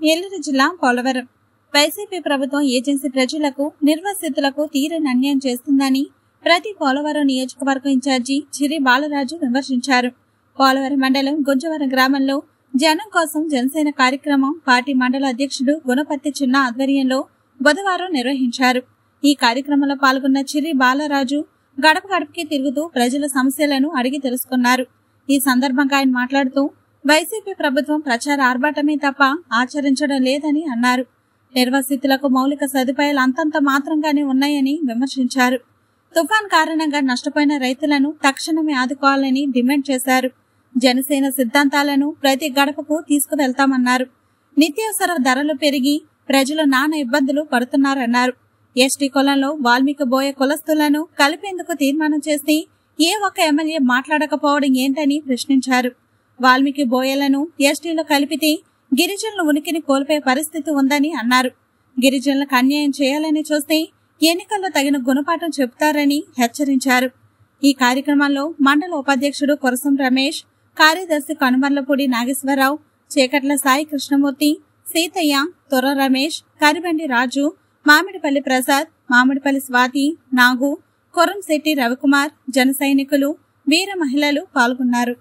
ఏలూరు జిల్లా పోలవరం వైసీపీ ప్రభుత్వం ఏజెన్సీ ప్రజలకు నిర్వాసితులకు తీరని అన్యాయం చేస్తుందని ప్రతి పోలవరం నియోజకవర్గం ఇన్ఛార్జి చిరి బాలరాజు విమర్శించారు పోలవరం మండలం గుంజవరం గ్రామంలో జనం కోసం జనసేన కార్యక్రమం పార్టీ మండల అధ్యక్షుడు గుణపత్తి చిన్న ఆధ్వర్యంలో బుధవారం నిర్వహించారు ఈ కార్యక్రమంలో పాల్గొన్న చిరి బాలరాజు గడప గడపకి తిరుగుతూ ప్రజల సమస్యలను అడిగి తెలుసుకున్నారు ఈ సందర్భంగా ఆయన మాట్లాడుతూ వైసీపీ ప్రభుత్వం ప్రచార ఆర్భాటమే తప్ప ఆచరించడం లేదని అన్నారు నిర్వాసితులకు మౌలిక సదుపాయాలు అంతంత మాత్రంగానే ఉన్నాయని విమర్శించారు తుఫాన్ కారణంగా నష్టపోయిన రైతులను తక్షణమే ఆదుకోవాలని డిమాండ్ చేశారు జనసేన సిద్ధాంతాలను ప్రతి గడపకు తీసుకువెళ్తామన్నారు నిత్యావసర ధరలు పెరిగి ప్రజలు నానా ఇబ్బందులు పడుతున్నారన్నారు ఎస్టీ కులంలో వాల్మీకి బోయ కులస్తులను కలిపేందుకు తీర్మానం చేసి ఏ ఒక్క ఎమ్మెల్యే మాట్లాడకపోవడం ఏంటని ప్రశ్నించారు వాల్మీకి బోయలను ఎస్టీలో కలిపితే గిరిజనుల ఉనికిని కోల్పోయే పరిస్థితి ఉందని అన్నారు గిరిజనులకు అన్యాయం చేయాలని చూస్తే ఎన్నికల్లో తగిన గుణపాఠం చెబుతారని హెచ్చరించారు ఈ కార్యక్రమంలో మండల ఉపాధ్యక్షుడు కురసం రమేష్ కార్యదర్శి కనుమర్లపూడి నాగేశ్వరరావు చేకట్ల సాయి కృష్ణమూర్తి సీతయ్య తొర రమేష్ కరిబండి రాజు మామిడిపల్లి ప్రసాద్ మామిడిపల్లి స్వాతి నాగు కొరంశెట్టి రవికుమార్ జన సైనికులు వీర మహిళలు పాల్గొన్నారు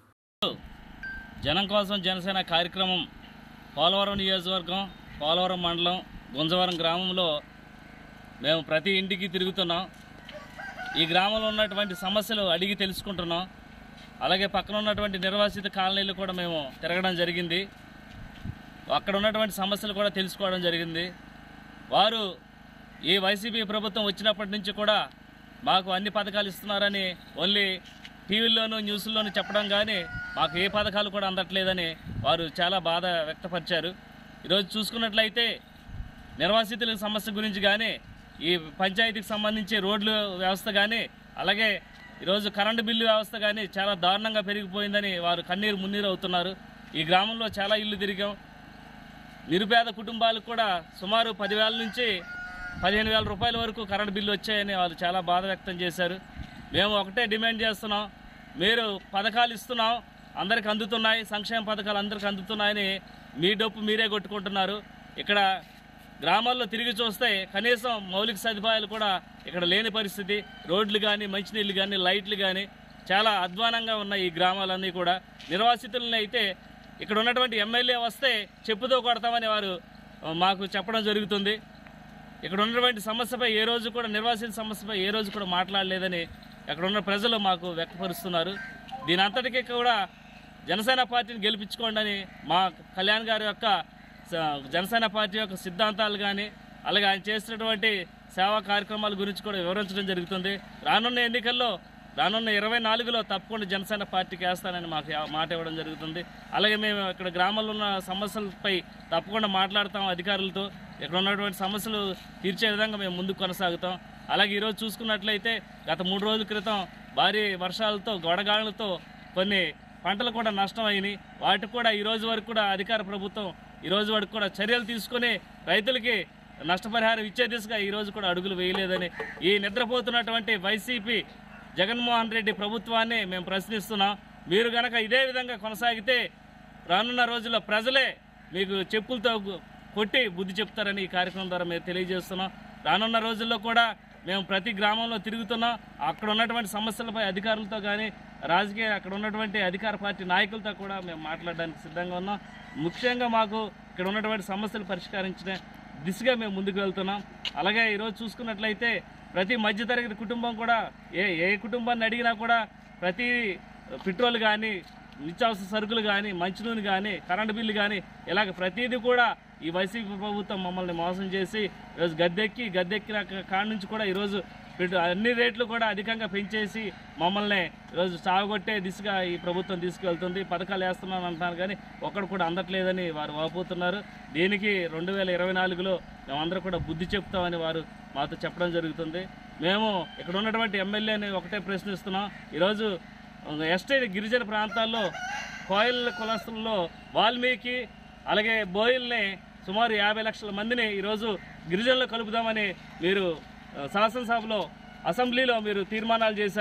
జనం కోసం జనసేన కార్యక్రమం పోలవరం నియోజకవర్గం పోలవరం మండలం గుంజవరం గ్రామంలో మేము ప్రతి ఇంటికి తిరుగుతున్నాం ఈ గ్రామంలో ఉన్నటువంటి సమస్యలు అడిగి తెలుసుకుంటున్నాం అలాగే పక్కన ఉన్నటువంటి నిర్వాసిత కాలనీలు కూడా మేము తిరగడం జరిగింది అక్కడ ఉన్నటువంటి సమస్యలు కూడా తెలుసుకోవడం జరిగింది వారు ఈ వైసీపీ ప్రభుత్వం వచ్చినప్పటి నుంచి కూడా మాకు అన్ని పథకాలు ఇస్తున్నారని ఓన్లీ టీవీల్లోనూ న్యూస్లోనూ చెప్పడం కానీ మాకు ఏ పథకాలు కూడా అందట్లేదని వారు చాలా బాధ వ్యక్తపరిచారు ఈరోజు చూసుకున్నట్లయితే నిర్వాసితుల సమస్య గురించి కానీ ఈ పంచాయతీకి సంబంధించి రోడ్లు వ్యవస్థ కానీ అలాగే ఈరోజు కరెంటు బిల్లు వ్యవస్థ కానీ చాలా దారుణంగా పెరిగిపోయిందని వారు కన్నీరు మున్నీరు అవుతున్నారు ఈ గ్రామంలో చాలా ఇల్లు తిరిగాం నిరుపేద కుటుంబాలకు కూడా సుమారు పదివేల నుంచి పదిహేను వేల రూపాయల వరకు కరెంట్ బిల్లు వచ్చాయని వాళ్ళు చాలా బాధ వ్యక్తం చేశారు మేము ఒకటే డిమాండ్ చేస్తున్నాం మీరు పథకాలు ఇస్తున్నాం అందరికి అందుతున్నాయి సంక్షేమ పథకాలు అందరికి అందుతున్నాయని మీ డప్పు మీరే కొట్టుకుంటున్నారు ఇక్కడ గ్రామాల్లో తిరిగి చూస్తే కనీసం మౌలిక సదుపాయాలు కూడా ఇక్కడ లేని పరిస్థితి రోడ్లు కానీ మంచినీళ్ళు కానీ లైట్లు కానీ చాలా అధ్వానంగా ఉన్నాయి ఈ గ్రామాలన్నీ కూడా నిర్వాసితులని అయితే ఇక్కడ ఉన్నటువంటి ఎమ్మెల్యే వస్తే చెప్పుతో కొడతామని వారు ఆ, మాకు చెప్పడం జరుగుతుంది ఇక్కడ ఉన్నటువంటి సమస్యపై ఏ రోజు కూడా నిర్వాసిత సమస్యపై ఏ రోజు కూడా మాట్లాడలేదని అక్కడ ఉన్న ప్రజలు మాకు వ్యక్తపరుస్తున్నారు దీని అంతటికీ కూడా జనసేన పార్టీని గెలిపించుకోండి అని మా కళ్యాణ్ గారి యొక్క స- జనసేన పార్టీ యొక్క సిద్ధాంతాలు కానీ అలాగే ఆయన చేస్తున్నటువంటి సేవా కార్యక్రమాల గురించి కూడా వివరించడం జరుగుతుంది రానున్న ఎన్నికల్లో రానున్న ఇరవై నాలుగులో తప్పకుండా జనసేన పార్టీకి వేస్తానని మాకు ఆ మాట ఇవ్వడం జరుగుతుంది అలాగే మేము ఇక్కడ గ్రామాల్లో ఉన్న సమస్యలపై తప్పకుండా మాట్లాడతాం అధికారులతో ఇక్కడ ఉన్నటువంటి సమస్యలు తీర్చే విధంగా మేము ముందుకు కొనసాగుతాం అలాగే ఈరోజు చూసుకున్నట్లయితే గత మూడు రోజుల క్రితం భారీ వర్షాలతో గొడగాళ్ళతో కొన్ని పంటలు కూడా నష్టం అయినాయి వాటికి కూడా ఈ రోజు వరకు కూడా అధికార ప్రభుత్వం ఈ రోజు వరకు కూడా చర్యలు తీసుకొని రైతులకి నష్టపరిహారం ఇచ్చే దిశగా ఈ రోజు కూడా అడుగులు వేయలేదని ఈ నిద్రపోతున్నటువంటి వైసీపీ జగన్మోహన్ రెడ్డి ప్రభుత్వాన్ని మేము ప్రశ్నిస్తున్నాం మీరు గనక ఇదే విధంగా కొనసాగితే రానున్న రోజుల్లో ప్రజలే మీకు చెప్పులతో గు- కొట్టి బుద్ధి చెప్తారని ఈ కార్యక్రమం ద్వారా మేము తెలియజేస్తున్నాం రానున్న రోజుల్లో కూడా మేము ప్రతి గ్రామంలో తిరుగుతున్నాం అక్కడ ఉన్నటువంటి సమస్యలపై అధికారులతో కానీ రాజకీయ అక్కడ ఉన్నటువంటి అధికార పార్టీ నాయకులతో కూడా మేము మాట్లాడడానికి సిద్ధంగా ఉన్నాం ముఖ్యంగా మాకు ఇక్కడ ఉన్నటువంటి సమస్యలు పరిష్కరించిన దిశగా మేము ముందుకు వెళ్తున్నాం అలాగే ఈరోజు చూసుకున్నట్లయితే ప్రతి మధ్యతరగతి కుటుంబం కూడా ఏ ఏ కుటుంబాన్ని అడిగినా కూడా ప్రతి పెట్రోల్ కానీ నిత్యావసర సరుకులు కానీ మంచినూనె కానీ కరెంటు బిల్లు కానీ ఇలాగ ప్రతిదీ కూడా ఈ వైసీపీ ప్రభుత్వం మమ్మల్ని మోసం చేసి ఈరోజు గద్దెక్కి గద్దెక్కిన క- కాడ నుంచి కూడా ఈరోజు పెట్రో అన్ని రేట్లు కూడా అధికంగా పెంచేసి మమ్మల్ని ఈరోజు సాగుగొట్టే దిశగా ఈ ప్రభుత్వం తీసుకువెళ్తుంది పథకాలు వేస్తున్నాను అంటున్నారు కానీ ఒక్కడు కూడా అందట్లేదని వారు వాపోతున్నారు దీనికి రెండు వేల ఇరవై నాలుగులో మేమందరం కూడా బుద్ధి చెప్తామని వారు మాతో చెప్పడం జరుగుతుంది మేము ఇక్కడ ఉన్నటువంటి ఎమ్మెల్యేని ఒకటే ప్రశ్నిస్తున్నాం ఈరోజు ఎస్టీ గిరిజన ప్రాంతాల్లో కోయల కులస్తుల్లో వాల్మీకి అలాగే బోయిల్ని సుమారు యాభై లక్షల మందిని ఈరోజు గిరిజనులు కలుపుదామని మీరు ఆ, శాసనసభలో అసెంబ్లీలో మీరు తీర్మానాలు చేశారు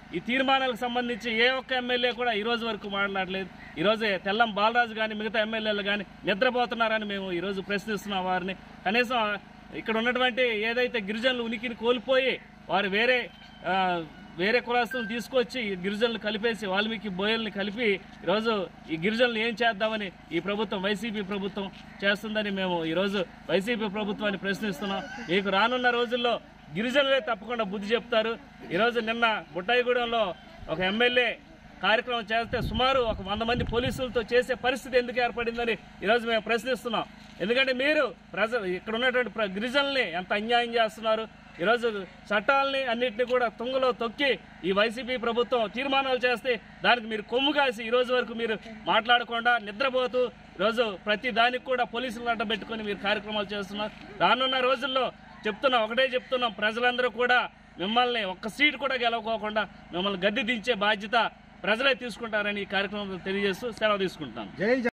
ఈ తీర్మానాలకు సంబంధించి ఏ ఒక్క ఎమ్మెల్యే కూడా ఈ రోజు వరకు మాట్లాడలేదు ఈరోజు తెల్లం బాలరాజు కానీ మిగతా ఎమ్మెల్యేలు కానీ నిద్రపోతున్నారని మేము ఈరోజు ప్రశ్నిస్తున్నాం వారిని కనీసం ఇక్కడ ఉన్నటువంటి ఏదైతే గిరిజనులు ఉనికిని కోల్పోయి వారు వేరే ఆ, వేరే కులాస్తులను తీసుకొచ్చి ఈ గిరిజనులు కలిపేసి వాల్మీకి బోయల్ని కలిపి ఈరోజు ఈ గిరిజనులు ఏం చేద్దామని ఈ ప్రభుత్వం వైసీపీ ప్రభుత్వం చేస్తుందని మేము ఈరోజు వైసీపీ ప్రభుత్వాన్ని ప్రశ్నిస్తున్నాం మీకు రానున్న రోజుల్లో గిరిజనులే తప్పకుండా బుద్ధి చెప్తారు ఈరోజు నిన్న బుట్టాయిగూడెంలో ఒక ఎమ్మెల్యే కార్యక్రమం చేస్తే సుమారు ఒక వంద మంది పోలీసులతో చేసే పరిస్థితి ఎందుకు ఏర్పడిందని ఈరోజు మేము ప్రశ్నిస్తున్నాం ఎందుకంటే మీరు ప్రజలు ఇక్కడ ఉన్నటువంటి ప్ర- గిరిజనుల్ని ఎంత అన్యాయం చేస్తున్నారు ఈరోజు చట్టాలని అన్నింటినీ కూడా తుంగలో తొక్కి ఈ వైసీపీ ప్రభుత్వం తీర్మానాలు చేస్తే దానికి మీరు కొమ్ము కాసి ఈ రోజు వరకు మీరు మాట్లాడకుండా నిద్రపోతూ ఈరోజు ప్రతి దానికి కూడా పోలీసులను అడ్డ పెట్టుకొని మీరు కార్యక్రమాలు చేస్తున్నారు రానున్న రోజుల్లో చెప్తున్నాం ఒకటే చెప్తున్నాం ప్రజలందరూ కూడా మిమ్మల్ని ఒక్క సీట్ కూడా గెలవకోకుండా మిమ్మల్ని గద్దె దించే బాధ్యత ప్రజలే తీసుకుంటారని ఈ కార్యక్రమంలో తెలియజేస్తూ సెలవు తీసుకుంటాను జై